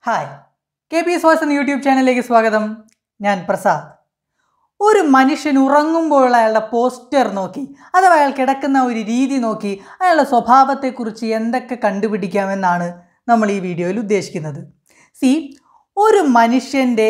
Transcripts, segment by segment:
hi K P S വാസ് എന്ന YouTube ചാനലിലേക്ക് സ്വാഗതം ഞാൻ പ്രസാദ് ഒരു മനുഷ്യൻ ഉറങ്ങുമ്പോൾ അയാളുടെ പോസ്റ്റർ നോക്കി അഥവാ അയാൾ കിടക്കുന്ന ഒരു രീതി നോക്കി അയാളുടെ സ്വഭാവത്തെക്കുറിച്ച് എന്തൊക്കെ കണ്ടുപിടിക്കാമെന്നാണ് നമ്മൾ ഈ വീഡിയോയിൽ ഉദ്ദേശിക്കുന്നത് സി ഒരു മനുഷ്യൻ്റെ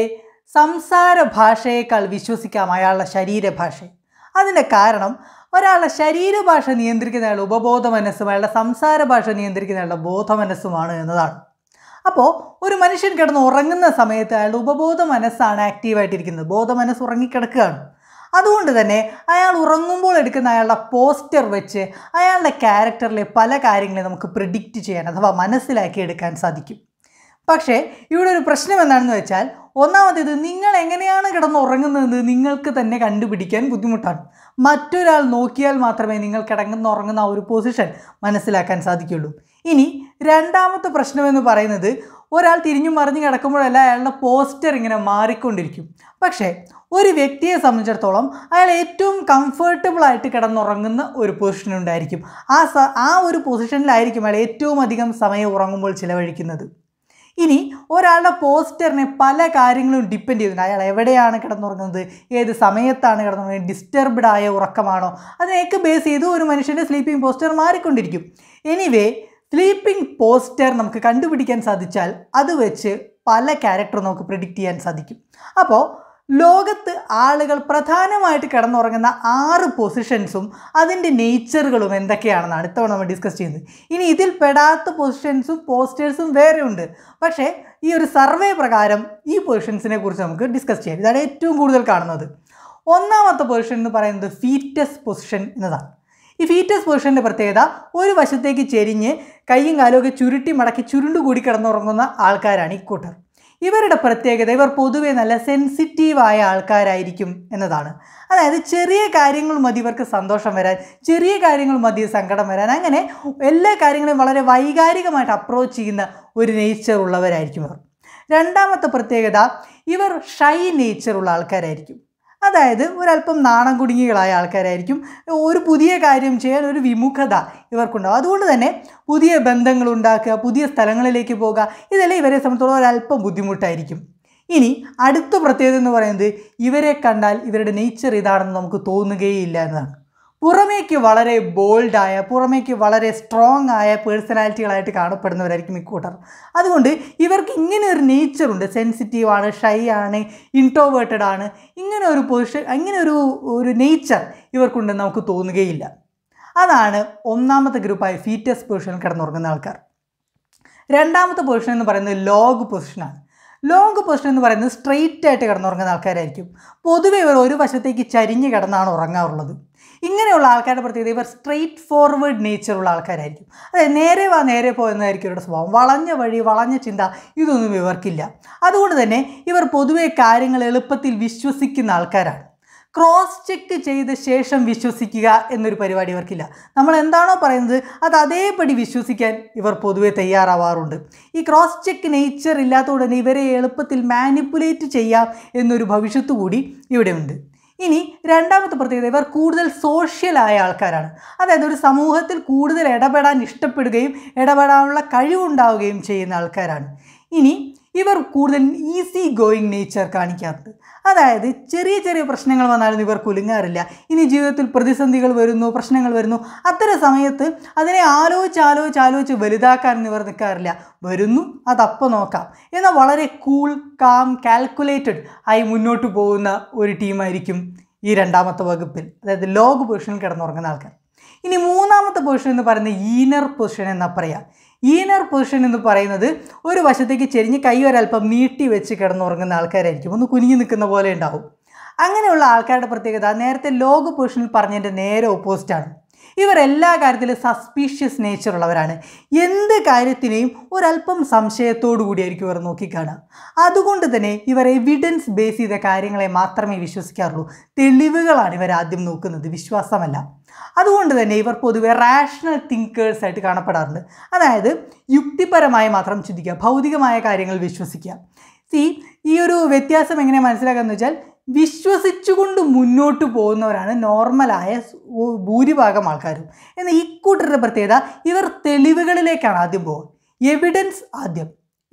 സംസാര ഭാഷയേക്കാൾ വിശ്വസിക്കാം അയാളുടെ ശരീരഭാഷ അതിൻ്റെ കാരണം ഒരാളുടെ ശരീരഭാഷ നിയന്ത്രിക്കുന്ന അയാളുടെ ഉപബോധ മനസ്സും അയാളുടെ സംസാര ഭാഷ നിയന്ത്രിക്കുന്ന അയാളുടെ ബോധ മനസ്സുമാണ് എന്നതാണ് അപ്പോൾ ഒരു മനുഷ്യൻ കിടന്ന് ഉറങ്ങുന്ന സമയത്ത് അയാളുടെ ഉപബോധ മനസ്സാണ് ആക്റ്റീവായിട്ടിരിക്കുന്നത് ബോധ മനസ്സ് ഉറങ്ങിക്കിടക്കുകയാണ് അതുകൊണ്ട് തന്നെ അയാൾ ഉറങ്ങുമ്പോൾ എടുക്കുന്ന അയാളുടെ പോസ്റ്റർ വെച്ച് അയാളുടെ ക്യാരക്ടറിലെ പല കാര്യങ്ങളെ നമുക്ക് പ്രിഡിക്റ്റ് ചെയ്യാൻ അഥവാ മനസ്സിലാക്കി എടുക്കാൻ സാധിക്കും പക്ഷേ ഇവിടെ ഒരു പ്രശ്നം എന്താണെന്ന് വെച്ചാൽ ഒന്നാമത്തേത് നിങ്ങൾ എങ്ങനെയാണ് കിടന്ന് ഉറങ്ങുന്നത് നിങ്ങൾക്ക് തന്നെ കണ്ടുപിടിക്കാൻ ബുദ്ധിമുട്ടാണ് മറ്റൊരാൾ നോക്കിയാൽ മാത്രമേ നിങ്ങൾ കിടങ്ങുന്ന ഉറങ്ങുന്ന ആ ഒരു പൊസിഷൻ മനസ്സിലാക്കാൻ സാധിക്കുള്ളൂ ഇനി രണ്ടാമത്തെ പ്രശ്നമെന്ന് പറയുന്നത് ഒരാൾ തിരിഞ്ഞു മറിഞ്ഞ് കിടക്കുമ്പോഴല്ല അയാളുടെ പോസ്റ്റർ ഇങ്ങനെ മാറിക്കൊണ്ടിരിക്കും പക്ഷേ ഒരു വ്യക്തിയെ സംബന്ധിച്ചിടത്തോളം അയാൾ ഏറ്റവും കംഫർട്ടബിൾ ആയിട്ട് കിടന്നുറങ്ങുന്ന ഒരു പൊസിഷൻ ഉണ്ടായിരിക്കും ആ സ ആ ഒരു പൊസിഷനിലായിരിക്കും അയാൾ ഏറ്റവും അധികം സമയം ഉറങ്ങുമ്പോൾ ചിലവഴിക്കുന്നത് ഇനി ഒരാളുടെ പോസ്റ്ററിനെ പല കാര്യങ്ങളും ഡിപ്പെൻഡ് ചെയ്യുന്നുണ്ട് അയാൾ എവിടെയാണ് കിടന്നുറങ്ങുന്നത് ഏത് സമയത്താണ് കിടന്നുറങ്ങുന്നത് ഡിസ്റ്റർബ്ഡ് ആയ ഉറക്കമാണോ അതിനെയൊക്കെ ബേസ് ചെയ്ത് ഒരു മനുഷ്യൻ്റെ സ്ലീപ്പിംഗ് പോസ്റ്റർ മാറിക്കൊണ്ടിരിക്കും എനിവേ സ്ലീപ്പിംഗ് പോസ്റ്റർ നമുക്ക് കണ്ടുപിടിക്കാൻ സാധിച്ചാൽ അത് വെച്ച് പല ക്യാരക്ടർ നമുക്ക് പ്രിഡിക്റ്റ് ചെയ്യാൻ സാധിക്കും അപ്പോൾ ലോകത്ത് ആളുകൾ പ്രധാനമായിട്ട് കിടന്നുറങ്ങുന്ന ആറ് പൊസിഷൻസും അതിൻ്റെ നേച്ചറുകളും എന്തൊക്കെയാണെന്നാണ് ഇത്തവണ നമ്മൾ ഡിസ്കസ് ചെയ്യുന്നത് ഇനി ഇതിൽ പെടാത്ത പൊസിഷൻസും പോസ്റ്റേഴ്സും വേറെ ഉണ്ട് പക്ഷേ ഈ ഒരു സർവേ പ്രകാരം ഈ പൊസിഷൻസിനെ കുറിച്ച് നമുക്ക് ഡിസ്കസ് ചെയ്യാം ഇതാണ് ഏറ്റവും കൂടുതൽ കാണുന്നത് ഒന്നാമത്തെ പൊസിഷൻ എന്ന് പറയുന്നത് ഫീറ്റസ് പൊസിഷൻ എന്നതാണ് ഈ ഫീറ്റസ് പൊസിഷൻ്റെ പ്രത്യേകത ഒരു വശത്തേക്ക് ചെരിഞ്ഞ് കൈയും കാലും ഒക്കെ ചുരുട്ടി മടക്കി ചുരുണ്ടുകൂടി കിടന്നുറങ്ങുന്ന ആൾക്കാരാണ് ഈ കൂട്ടർ ഇവരുടെ പ്രത്യേകത ഇവർ പൊതുവെ നല്ല സെൻസിറ്റീവായ ആൾക്കാരായിരിക്കും എന്നതാണ് അതായത് ചെറിയ കാര്യങ്ങൾ മതി ഇവർക്ക് സന്തോഷം വരാൻ ചെറിയ കാര്യങ്ങൾ മതി സങ്കടം വരാൻ അങ്ങനെ എല്ലാ കാര്യങ്ങളും വളരെ വൈകാരികമായിട്ട് അപ്രോച്ച് ചെയ്യുന്ന ഒരു നേച്ചർ ഉള്ളവരായിരിക്കും ഇവർ രണ്ടാമത്തെ പ്രത്യേകത ഇവർ ഷൈ നേച്ചറുള്ള ആൾക്കാരായിരിക്കും അതായത് ഒരല്പം നാണം കുടുങ്ങികളായ ആൾക്കാരായിരിക്കും ഒരു പുതിയ കാര്യം ചെയ്യാൻ ഒരു വിമുഖത ഇവർക്കുണ്ടാവും അതുകൊണ്ട് തന്നെ പുതിയ ബന്ധങ്ങൾ ഉണ്ടാക്കുക പുതിയ സ്ഥലങ്ങളിലേക്ക് പോകുക ഇതെല്ലാം ഇവരെ സംബന്ധിച്ചോളം ഒരല്പം ബുദ്ധിമുട്ടായിരിക്കും ഇനി അടുത്ത പ്രത്യേകത എന്ന് പറയുന്നത് ഇവരെ കണ്ടാൽ ഇവരുടെ നേച്ചർ ഇതാണെന്ന് നമുക്ക് തോന്നുകയില്ല എന്നതാണ് പുറമേക്ക് വളരെ ബോൾഡായ പുറമേക്ക് വളരെ സ്ട്രോങ് ആയ പേഴ്സണാലിറ്റികളായിട്ട് കാണപ്പെടുന്നവരായിരിക്കും ഇക്കൂട്ടർ അതുകൊണ്ട് ഇവർക്ക് ഇങ്ങനെ ഒരു നേച്ചറുണ്ട് സെൻസിറ്റീവ് ആണ് ഷൈ ആണ് ഇൻട്രോവേർട്ടഡ് ആണ് ഇങ്ങനെ ഒരു പൊസിഷൻ ഇങ്ങനെ ഒരു ഒരു നേച്ചർ ഇവർക്കുണ്ടെന്ന് നമുക്ക് തോന്നുകയില്ല അതാണ് ഒന്നാമത്തെ ഗ്രൂപ്പായ ഫീറ്റസ് പൊസിഷനിൽ കിടന്നുറങ്ങുന്ന ആൾക്കാർ രണ്ടാമത്തെ പൊസിഷൻ എന്ന് പറയുന്നത് ലോഗ് പൊസിഷനാണ് ലോങ് പൊസിഷൻ എന്ന് പറയുന്നത് സ്ട്രെയിറ്റ് ആയിട്ട് കിടന്നുറങ്ങുന്ന ആൾക്കാരായിരിക്കും പൊതുവെ ഇവർ ഒരു വശത്തേക്ക് ചരിഞ്ഞ് കിടന്നാണ് ഉറങ്ങാറുള്ളത് ഇങ്ങനെയുള്ള ആൾക്കാരുടെ പ്രത്യേകത ഇവർ സ്ട്രെയിറ്റ് ഫോർവേഡ് നേച്ചറുള്ള ആൾക്കാരായിരിക്കും അതായത് നേരെ വാ നേരെ പോ എന്നതായിരിക്കും ഇവരുടെ സ്വഭാവം വളഞ്ഞ വഴി വളഞ്ഞ ചിന്ത ഇതൊന്നും ഇവർക്കില്ല അതുകൊണ്ട് തന്നെ ഇവർ പൊതുവെ കാര്യങ്ങൾ എളുപ്പത്തിൽ വിശ്വസിക്കുന്ന ആൾക്കാരാണ് ക്രോസ് ചെക്ക് ചെയ്ത ശേഷം വിശ്വസിക്കുക എന്നൊരു പരിപാടി ഇവർക്കില്ല നമ്മൾ എന്താണോ പറയുന്നത് അത് അതേപടി വിശ്വസിക്കാൻ ഇവർ പൊതുവെ തയ്യാറാവാറുണ്ട് ഈ ക്രോസ് ചെക്ക് നേച്ചർ ഇല്ലാത്തതുകൊണ്ട് തന്നെ ഇവരെ എളുപ്പത്തിൽ മാനിപ്പുലേറ്റ് ചെയ്യാം എന്നൊരു ഭവിഷ്യത്ത് കൂടി ഇവിടെയുണ്ട് ഇനി രണ്ടാമത്തെ പ്രത്യേകത ഇവർ കൂടുതൽ സോഷ്യലായ ആൾക്കാരാണ് അതായത് ഒരു സമൂഹത്തിൽ കൂടുതൽ ഇടപെടാൻ ഇഷ്ടപ്പെടുകയും ഇടപെടാനുള്ള കഴിവുണ്ടാവുകയും ചെയ്യുന്ന ആൾക്കാരാണ് ഇനി ഇവർ കൂടുതൽ ഈസി ഗോയിങ് നേച്ചർ കാണിക്കാറുണ്ട് അതായത് ചെറിയ ചെറിയ പ്രശ്നങ്ങൾ വന്നാലും ഇവർ കുലുങ്ങാറില്ല ഇനി ജീവിതത്തിൽ പ്രതിസന്ധികൾ വരുന്നു പ്രശ്നങ്ങൾ വരുന്നു അത്തരം സമയത്ത് അതിനെ ആലോചിച്ച് ആലോചിച്ച് ആലോചിച്ച് വലുതാക്കാൻ ഇവർ നിൽക്കാറില്ല വരുന്നു അതപ്പോൾ നോക്കാം എന്നാൽ വളരെ കൂൾ കാം കാൽക്കുലേറ്റഡ് ആയി മുന്നോട്ട് പോകുന്ന ഒരു ടീമായിരിക്കും ഈ രണ്ടാമത്തെ വകുപ്പിൽ അതായത് ലോഗ് പൊസിഷനിൽ കിടന്നുറങ്ങുന്ന ആൾക്കാർ ഇനി മൂന്നാമത്തെ പൊസിഷൻ എന്ന് പറയുന്നത് ഈനർ പൊസിഷൻ എന്നാ പറയാം ഈനർ പൊസിഷൻ എന്ന് പറയുന്നത് ഒരു വശത്തേക്ക് ചെരിഞ്ഞ് കൈ ഒരല്പം നീട്ടി വെച്ച് കിടന്നുറങ്ങുന്ന ആൾക്കാരായിരിക്കും ഒന്ന് കുനിഞ്ഞു നിൽക്കുന്ന പോലെ ഉണ്ടാവും അങ്ങനെയുള്ള ആൾക്കാരുടെ പ്രത്യേകത നേരത്തെ ലോഗ് പൊസിഷനിൽ പറഞ്ഞതിൻ്റെ നേരെ ഓപ്പോസിറ്റാണ് ഇവർ എല്ലാ കാര്യത്തിലും സസ്പീഷ്യസ് നേച്ചർ ഉള്ളവരാണ് എന്ത് കാര്യത്തിനെയും ഒരല്പം സംശയത്തോടു കൂടിയായിരിക്കും ഇവർ നോക്കിക്കാണുക അതുകൊണ്ട് തന്നെ ഇവർ എവിഡൻസ് ബേസ് ചെയ്ത കാര്യങ്ങളെ മാത്രമേ വിശ്വസിക്കാറുള്ളൂ തെളിവുകളാണ് ഇവർ ആദ്യം നോക്കുന്നത് വിശ്വാസമല്ല അതുകൊണ്ട് തന്നെ ഇവർ പൊതുവെ റാഷണൽ തിങ്കേഴ്സ് ആയിട്ട് കാണപ്പെടാറുണ്ട് അതായത് യുക്തിപരമായി മാത്രം ചിന്തിക്കുക ഭൗതികമായ കാര്യങ്ങൾ വിശ്വസിക്കുക സി ഈ ഒരു വ്യത്യാസം എങ്ങനെ മനസ്സിലാക്കാന്ന് വെച്ചാൽ വിശ്വസിച്ചുകൊണ്ട് മുന്നോട്ട് പോകുന്നവരാണ് നോർമലായ ഭൂരിഭാഗം ആൾക്കാരും എന്നാൽ ഇക്കൂട്ടരുടെ പ്രത്യേകത ഇവർ തെളിവുകളിലേക്കാണ് ആദ്യം പോകുക എവിഡൻസ് ആദ്യം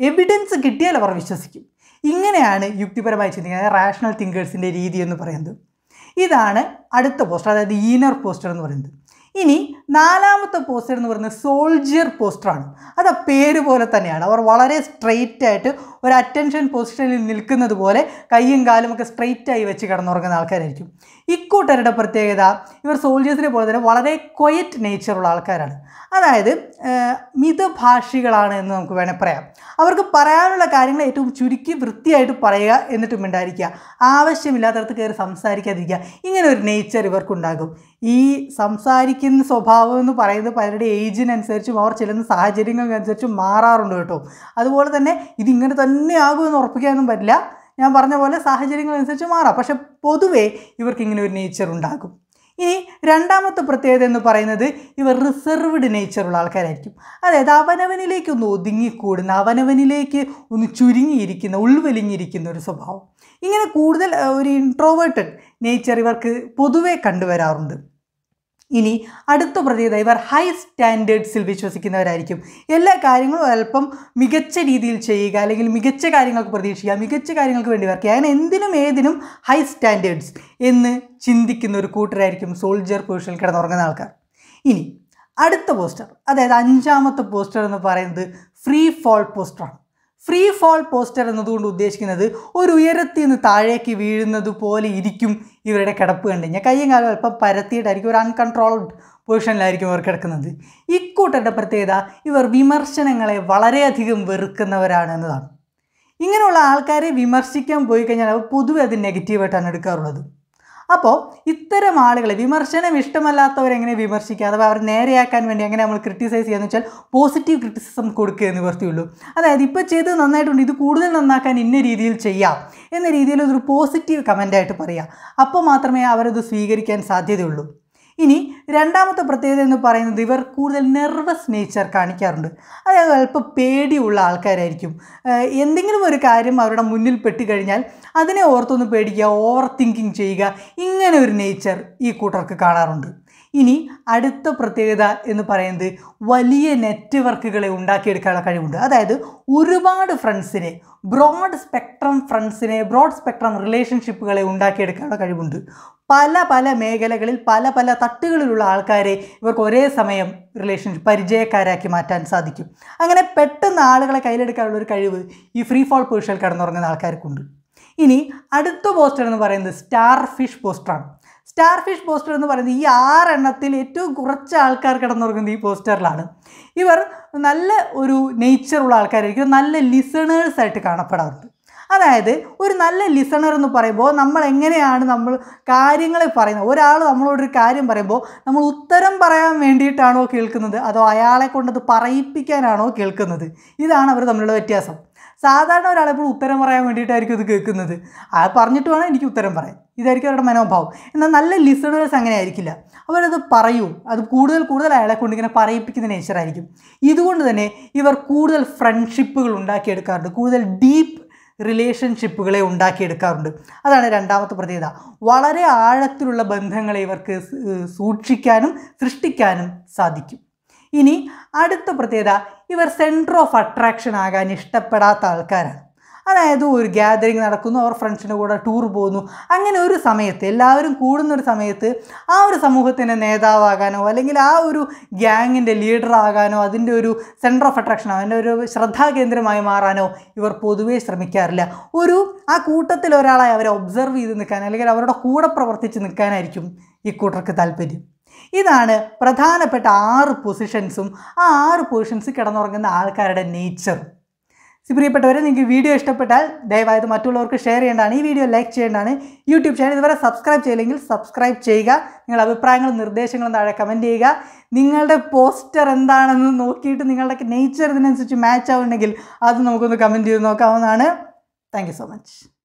എവിഡൻസ് കിട്ടിയാൽ അവർ വിശ്വസിക്കും ഇങ്ങനെയാണ് യുക്തിപരമായി ചിന്തിക്കുന്നത് റാഷണൽ തിങ്കേഴ്സിൻ്റെ രീതി എന്ന് പറയുന്നത് ഇതാണ് അടുത്ത പോസ്റ്റർ അതായത് ഈനർ പോസ്റ്റർ എന്ന് പറയുന്നത് ഇനി നാലാമത്തെ പോസ്റ്റർ എന്ന് പറയുന്നത് സോൾജിയർ പോസ്റ്ററാണ് അത് ആ പേര് പോലെ തന്നെയാണ് അവർ വളരെ സ്ട്രെയിറ്റ് ആയിട്ട് ഒരു അറ്റൻഷൻ പൊസിഷനിൽ നിൽക്കുന്നത് പോലെ കൈയും കാലും ഒക്കെ സ്ട്രെയിറ്റ് ആയി വെച്ച് കിടന്നുറങ്ങുന്ന ആൾക്കാരായിരിക്കും ഇക്കൂട്ടരുടെ പ്രത്യേകത ഇവർ സോൾജേഴ്സിനെ പോലെ തന്നെ വളരെ ക്വയറ്റ് നേച്ചറുള്ള ആൾക്കാരാണ് അതായത് ഏഹ്, മിതഭാഷികളാണ് എന്ന് നമുക്ക് വേണേൽ പറയാം അവർക്ക് പറയാനുള്ള കാര്യങ്ങൾ ഏറ്റവും ചുരുക്കി വൃത്തിയായിട്ട് പറയുക എന്നിട്ട് മിണ്ടായിരിക്കുക ആവശ്യമില്ലാത്തടത്ത് കയറി സംസാരിക്കാതിരിക്കുക ഇങ്ങനെ ഒരു നേച്ചർ ഇവർക്കുണ്ടാകും ഈ സംസാരിക്കുന്ന സ്വഭാവം എന്ന് പറയുന്നത് പലരുടെ ഏജിനനുസരിച്ചും അവർ ചെല്ലുന്ന സാഹചര്യങ്ങൾക്കനുസരിച്ചും മാറാറുണ്ട് കേട്ടോ അതുപോലെ തന്നെ ഇതിങ്ങനെ തന്നെ ആകുമെന്ന് ഉറപ്പിക്കാനൊന്നും പറ്റില്ല ഞാൻ പറഞ്ഞ പോലെ സാഹചര്യങ്ങളനുസരിച്ച് മാറാം പക്ഷെ പൊതുവേ ഇവർക്ക് ഇങ്ങനെ ഒരു നേച്ചർ ഉണ്ടാകും ഇനി രണ്ടാമത്തെ പ്രത്യേകത എന്ന് പറയുന്നത് ഇവർ റിസർവ്ഡ് നേച്ചറുള്ള ആൾക്കാരായിരിക്കും അതായത് അവനവനിലേക്ക് ഒന്ന് ഒതുങ്ങിക്കൂടുന്ന അവനവനിലേക്ക് ഒന്ന് ചുരുങ്ങിയിരിക്കുന്ന ഉൾവലിഞ്ഞിരിക്കുന്ന ഒരു സ്വഭാവം ഇങ്ങനെ കൂടുതൽ ഏഹ്, ഒരു ഇൻട്രോവേർട്ടഡ് നേച്ചർ ഇവർക്ക് പൊതുവേ കണ്ടുവരാറുണ്ട് ഇനി അടുത്ത പ്രത്യേകത ഇവർ ഹൈ സ്റ്റാൻഡേർഡ്സിൽ വിശ്വസിക്കുന്നവരായിരിക്കും എല്ലാ കാര്യങ്ങളും അല്പം മികച്ച രീതിയിൽ ചെയ്യുക അല്ലെങ്കിൽ മികച്ച കാര്യങ്ങൾക്ക് പ്രതീക്ഷിക്കുക മികച്ച കാര്യങ്ങൾക്ക് വേണ്ടി വർക്ക് ചെയ്യുക അങ്ങനെ എന്തിനും ഏതിനും ഹൈ സ്റ്റാൻഡേർഡ്സ് എന്ന് ചിന്തിക്കുന്ന ഒരു കൂട്ടരായിരിക്കും സോൾജർ പൊസിഷനിൽ കിടന്നുറങ്ങുന്ന ആൾക്കാർ ഇനി അടുത്ത പോസ്റ്റർ അതായത് അഞ്ചാമത്തെ പോസ്റ്റർ എന്ന് പറയുന്നത് ഫ്രീ ഫോൾ പോസ്റ്ററാണ് ഫ്രീ ഫോൾ പോസ്റ്റർ എന്നതുകൊണ്ട് ഉദ്ദേശിക്കുന്നത് ഒരു ഉയരത്തിൽ നിന്ന് താഴേക്ക് വീഴുന്നത് പോലെ ഇരിക്കും ഇവരുടെ കിടപ്പ് കണ്ടു കഴിഞ്ഞാൽ കയ്യും കാലം അല്പം പരത്തിയിട്ടായിരിക്കും ഒരു അൺകൺട്രോൾഡ് പൊസിഷനിലായിരിക്കും അവർ കിടക്കുന്നത് ഇക്കൂട്ടരുടെ പ്രത്യേകത ഇവർ വിമർശനങ്ങളെ വളരെയധികം വെറുക്കുന്നവരാണ് എന്നതാണ് ഇങ്ങനെയുള്ള ആൾക്കാരെ വിമർശിക്കാൻ പോയി കഴിഞ്ഞാൽ അവർ പൊതുവെ അത് നെഗറ്റീവായിട്ടാണ് എടുക്കാറുള്ളത് അപ്പോൾ ഇത്തരം ആളുകളെ വിമർശനം ഇഷ്ടമല്ലാത്തവരെങ്ങനെ വിമർശിക്കുക അഥവാ അവർ നേരെയാക്കാൻ വേണ്ടി എങ്ങനെ നമ്മൾ ക്രിട്ടിസൈസ് ചെയ്യാന്ന് വെച്ചാൽ പോസിറ്റീവ് ക്രിറ്റിസിസം കൊടുക്കുക എന്ന് നിവർത്തിയുള്ളൂ അതായത് ഇപ്പോൾ ചെയ്തത് നന്നായിട്ടുണ്ട് ഇത് കൂടുതൽ നന്നാക്കാൻ ഇന്ന രീതിയിൽ ചെയ്യാം എന്ന രീതിയിൽ ഒരു പോസിറ്റീവ് കമൻ്റായിട്ട് പറയുക അപ്പോൾ മാത്രമേ അവരത് സ്വീകരിക്കാൻ സാധ്യതയുള്ളൂ ഇനി രണ്ടാമത്തെ പ്രത്യേകത എന്ന് പറയുന്നത് ഇവർ കൂടുതൽ നെർവസ് നേച്ചർ കാണിക്കാറുണ്ട് അതായത് അല്പം പേടിയുള്ള ആൾക്കാരായിരിക്കും ഏഹ് എന്തെങ്കിലും ഒരു കാര്യം അവരുടെ മുന്നിൽ പെട്ട് കഴിഞ്ഞാൽ അതിനെ ഓർത്തൊന്ന് പേടിക്കുക ഓവർ തിങ്കിങ് ചെയ്യുക ഇങ്ങനെ ഒരു നേച്ചർ ഈ കൂട്ടർക്ക് കാണാറുണ്ട് ഇനി അടുത്ത പ്രത്യേകത എന്ന് പറയുന്നത് വലിയ നെറ്റ്വർക്കുകളെ ഉണ്ടാക്കിയെടുക്കാനുള്ള കഴിവുണ്ട് അതായത് ഒരുപാട് ഫ്രണ്ട്സിനെ ബ്രോഡ് സ്പെക്ട്രം ഫ്രണ്ട്സിനെ ബ്രോഡ് സ്പെക്ട്രം റിലേഷൻഷിപ്പുകളെ ഉണ്ടാക്കിയെടുക്കാനുള്ള കഴിവുണ്ട് പല പല മേഖലകളിൽ പല പല തട്ടുകളിലുള്ള ആൾക്കാരെ ഇവർക്ക് ഒരേ സമയം റിലേഷൻഷിപ്പ് പരിചയക്കാരാക്കി മാറ്റാൻ സാധിക്കും അങ്ങനെ പെട്ടെന്ന് ആളുകളെ കയ്യിലെടുക്കാനുള്ള ഒരു കഴിവ് ഈ ഫ്രീ ഫോൾ പൊസിഷനിൽ കിടന്നുറങ്ങുന്ന ആൾക്കാർക്കുണ്ട് ഇനി അടുത്ത പോസ്റ്റർ എന്ന് പറയുന്നത് സ്റ്റാർ ഫിഷ് പോസ്റ്ററാണ് സ്റ്റാർ ഫിഷ് പോസ്റ്റർ എന്ന് പറയുന്നത് ഈ ആറെണ്ണത്തിൽ ഏറ്റവും കുറച്ച് ആൾക്കാർ കിടന്നുറങ്ങുന്നത് ഈ പോസ്റ്ററിലാണ് ഇവർ നല്ല ഒരു നേച്ചറുള്ള ആൾക്കാരായിരിക്കും നല്ല ലിസണേഴ്സ് ആയിട്ട് കാണപ്പെടാറുണ്ട് അതായത് ഒരു നല്ല ലിസണർ എന്ന് പറയുമ്പോൾ നമ്മൾ എങ്ങനെയാണ് നമ്മൾ കാര്യങ്ങളെ പറയുന്നത് ഒരാൾ നമ്മളോടൊരു കാര്യം പറയുമ്പോൾ നമ്മൾ ഉത്തരം പറയാൻ വേണ്ടിയിട്ടാണോ കേൾക്കുന്നത് അതോ അയാളെ കൊണ്ടത് പറയിപ്പിക്കാനാണോ കേൾക്കുന്നത് ഇതാണ് അവർ തമ്മിലുള്ള വ്യത്യാസം സാധാരണ ഒരാളെപ്പോഴും ഉത്തരം പറയാൻ വേണ്ടിയിട്ടായിരിക്കും ഇത് കേൾക്കുന്നത് ആ പറഞ്ഞിട്ട് വേണം എനിക്ക് ഉത്തരം പറയാൻ ഇതായിരിക്കും അവരുടെ മനോഭാവം എന്നാൽ നല്ല ലിസണേഴ്സ് അങ്ങനെ ആയിരിക്കില്ല അവരത് പറയൂ അത് കൂടുതൽ കൂടുതൽ അയാളെ കൊണ്ട് ഇങ്ങനെ പറയിപ്പിക്കുന്ന നേച്ചറായിരിക്കും ഇതുകൊണ്ട് തന്നെ ഇവർ കൂടുതൽ ഫ്രണ്ട്ഷിപ്പുകൾ ഉണ്ടാക്കിയെടുക്കാറുണ്ട് കൂടുതൽ ഡീപ്പ് റിലേഷൻഷിപ്പുകളെ ഉണ്ടാക്കിയെടുക്കാറുണ്ട് അതാണ് രണ്ടാമത്തെ പ്രത്യേകത വളരെ ആഴത്തിലുള്ള ബന്ധങ്ങളെ ഇവർക്ക് സ്- ഏഹ് സൂക്ഷിക്കാനും സൃഷ്ടിക്കാനും സാധിക്കും ഇനി അടുത്ത പ്രത്യേകത ഇവർ സെൻറ്റർ ഓഫ് അട്രാക്ഷൻ ആകാൻ ഇഷ്ടപ്പെടാത്ത ആൾക്കാരാണ് അതായത് ഒരു ഗ്യാതറിങ് നടക്കുന്നു അവർ ഫ്രണ്ട്സിൻ്റെ കൂടെ ടൂർ പോകുന്നു അങ്ങനെ ഒരു സമയത്ത് എല്ലാവരും കൂടുന്ന ഒരു സമയത്ത് ആ ഒരു സമൂഹത്തിൻ്റെ നേതാവാകാനോ അല്ലെങ്കിൽ ആ ഒരു ഗ്യാങ്ങിൻ്റെ ലീഡർ ആകാനോ അതിൻ്റെ ഒരു സെൻറ്റർ ഓഫ് അട്രാക്ഷൻ അതിൻ്റെ ഒരു ശ്രദ്ധാകേന്ദ്രമായി മാറാനോ ഇവർ പൊതുവേ ശ്രമിക്കാറില്ല ഒരു ആ കൂട്ടത്തിൽ ഒരാളായി അവരെ ഒബ്സർവ് ചെയ്ത് നിൽക്കാൻ അല്ലെങ്കിൽ അവരുടെ കൂടെ പ്രവർത്തിച്ച് നിൽക്കാനായിരിക്കും ഈ കൂട്ടർക്ക് താല്പര്യം ഇതാണ് പ്രധാനപ്പെട്ട ആറ് പൊസിഷൻസും ആ ആറ് പൊസിഷൻസ് കിടന്നുറങ്ങുന്ന ആൾക്കാരുടെ നേച്ചറും പ്രിയപ്പെട്ടവരെ നിങ്ങൾക്ക് വീഡിയോ ഇഷ്ടപ്പെട്ടാൽ ദയവായത് മറ്റുള്ളവർക്ക് ഷെയർ ചെയ്യേണ്ടതാണ് ഈ വീഡിയോ ലൈക്ക് ചെയ്യേണ്ടതാണ് യൂട്യൂബ് ചാനൽ ഇതുവരെ സബ്സ്ക്രൈബ് ചെയ്യില്ലെങ്കിൽ സബ്സ്ക്രൈബ് ചെയ്യുക നിങ്ങളുടെ അഭിപ്രായങ്ങളും നിർദ്ദേശങ്ങളും താഴെ കമൻറ്റ് ചെയ്യുക നിങ്ങളുടെ പോസ്റ്റർ എന്താണെന്ന് നോക്കിയിട്ട് നിങ്ങളുടെ നേച്ചർ ഇതിനനുസരിച്ച് മാച്ച് ആവുന്നുണ്ടെങ്കിൽ അത് നമുക്കൊന്ന് കമൻറ്റ് ചെയ്ത് നോക്കാവുന്നതാണ് താങ്ക് സോ മച്ച്